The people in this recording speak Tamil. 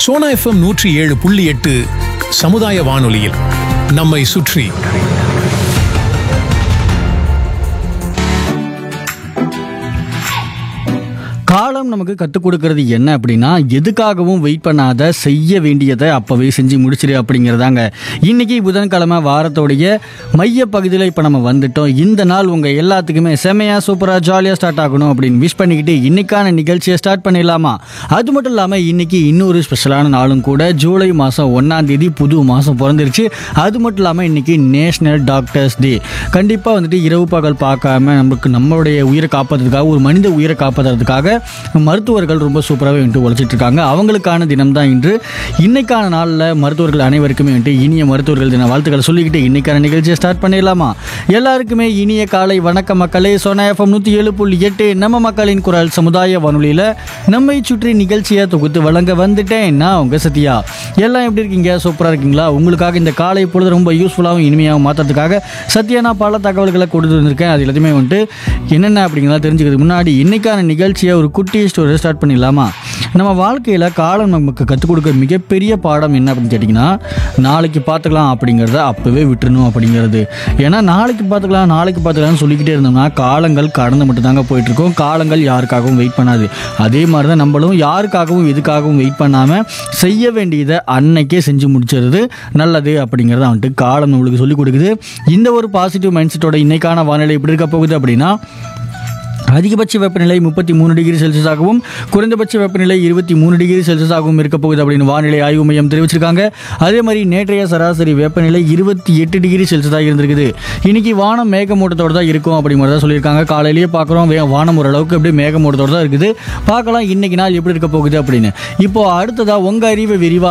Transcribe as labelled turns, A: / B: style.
A: சோனா எஃப்எம் நூற்றி ஏழு புள்ளி எட்டு சமுதாய வானொலியில் நம்மை சுற்றி
B: காலம் நமக்கு கற்றுக் கொடுக்கறது என்ன அப்படின்னா எதுக்காகவும் வெயிட் பண்ணாத செய்ய வேண்டியதை அப்போவே செஞ்சு முடிச்சிரு அப்படிங்கிறதாங்க இன்னைக்கு புதன்கிழமை வாரத்தோடைய மைய பகுதியில் இப்போ நம்ம வந்துட்டோம் இந்த நாள் உங்கள் எல்லாத்துக்குமே செமையாக சூப்பராக ஜாலியாக ஸ்டார்ட் ஆகணும் அப்படின்னு விஷ் பண்ணிக்கிட்டு இன்னைக்கான நிகழ்ச்சியை ஸ்டார்ட் பண்ணிடலாமா அது மட்டும் இல்லாமல் இன்னைக்கு இன்னொரு ஸ்பெஷலான நாளும் கூட ஜூலை மாதம் ஒன்றாம் தேதி புது மாதம் பிறந்துருச்சு அது மட்டும் இல்லாமல் இன்னைக்கு நேஷனல் டாக்டர்ஸ் டே கண்டிப்பாக வந்துட்டு இரவு பகல் பார்க்காம நமக்கு நம்மளுடைய உயிரை காப்பாற்றுறதுக்காக ஒரு மனித உயிரை காப்பாற்றுறதுக்காக மருத்துவர்கள் ரொம்ப சூப்பராகவே வந்துட்டு உழைச்சிட்டு இருக்காங்க அவங்களுக்கான தினம் தான் இன்று இன்னைக்கான நாளில் மருத்துவர்கள் அனைவருக்குமே வந்துட்டு இனிய மருத்துவர்கள் தின வாழ்த்துக்களை சொல்லிக்கிட்டு இன்னைக்கான நிகழ்ச்சியை ஸ்டார்ட் பண்ணிடலாமா எல்லாருக்குமே இனிய காலை வணக்க மக்களே சோனா எஃப்எம் நூற்றி ஏழு புள்ளி எட்டு நம்ம மக்களின் குரல் சமுதாய வானொலியில் நம்மை சுற்றி நிகழ்ச்சியை தொகுத்து வழங்க வந்துட்டேன் நான் உங்கள் சத்யா எல்லாம் எப்படி இருக்கீங்க சூப்பராக இருக்கீங்களா உங்களுக்காக இந்த காலை பொழுது ரொம்ப யூஸ்ஃபுல்லாகவும் இனிமையாகவும் மாற்றுறதுக்காக சத்யா நான் பல தகவல்களை கொடுத்து வந்திருக்கேன் அது எல்லாத்தையுமே வந்துட்டு என்னென்ன அப்படிங்கிறத தெரிஞ்சுக்கிறதுக்கு முன்னாடி இன்னைக்கான நிகழ்ச்சியை ஒரு குட்டி ஸ்டோரி ஸ்டார்ட் பண்ணிடலாமா நம்ம வாழ்க்கையில் காலம் நமக்கு கற்றுக் கொடுக்க மிகப்பெரிய பாடம் என்ன அப்படின்னு கேட்டிங்கன்னா நாளைக்கு பார்த்துக்கலாம் அப்படிங்கிறத அப்போவே விட்டுறணும் அப்படிங்கிறது ஏன்னா நாளைக்கு பார்த்துக்கலாம் நாளைக்கு பார்த்துக்கலாம்னு சொல்லிக்கிட்டே இருந்தோம்னா காலங்கள் கடந்து மட்டும்தாங்க போயிட்டுருக்கோம் காலங்கள் யாருக்காகவும் வெயிட் பண்ணாது அதே மாதிரி தான் நம்மளும் யாருக்காகவும் எதுக்காகவும் வெயிட் பண்ணாமல் செய்ய வேண்டியதை அன்னைக்கே செஞ்சு முடிச்சிடுறது நல்லது அப்படிங்கிறத வந்துட்டு காலம் நம்மளுக்கு சொல்லிக் கொடுக்குது இந்த ஒரு பாசிட்டிவ் மைண்ட் செட்டோட இன்னைக்கான வானிலை எப்படி இருக்க போகுது அப்படின்னா அதிகபட்ச வெப்பநிலை முப்பத்தி மூணு டிகிரி செல்சியஸாகவும் குறைந்தபட்ச வெப்பநிலை இருபத்தி மூணு டிகிரி செல்சியஸாகவும் இருக்க போகுது அப்படின்னு வானிலை ஆய்வு மையம் தெரிவிச்சிருக்காங்க அதே மாதிரி நேற்றைய சராசரி வெப்பநிலை இருபத்தி எட்டு டிகிரி செல்சியஸாக இருந்திருக்குது இன்னைக்கு வானம் மேகமூட்டத்தோடு தான் இருக்கும் அப்படிங்கிறத தான் சொல்லியிருக்காங்க காலையிலேயே பார்க்குறோம் வே- வானம் ஓரளவுக்கு அப்படியே மேகமூட்டத்தோடு தான் இருக்குது பார்க்கலாம் இன்னைக்கு நாள் எப்படி இருக்க போகுது அப்படின்னு இப்போ அடுத்ததா உங்க அறிவை விரிவா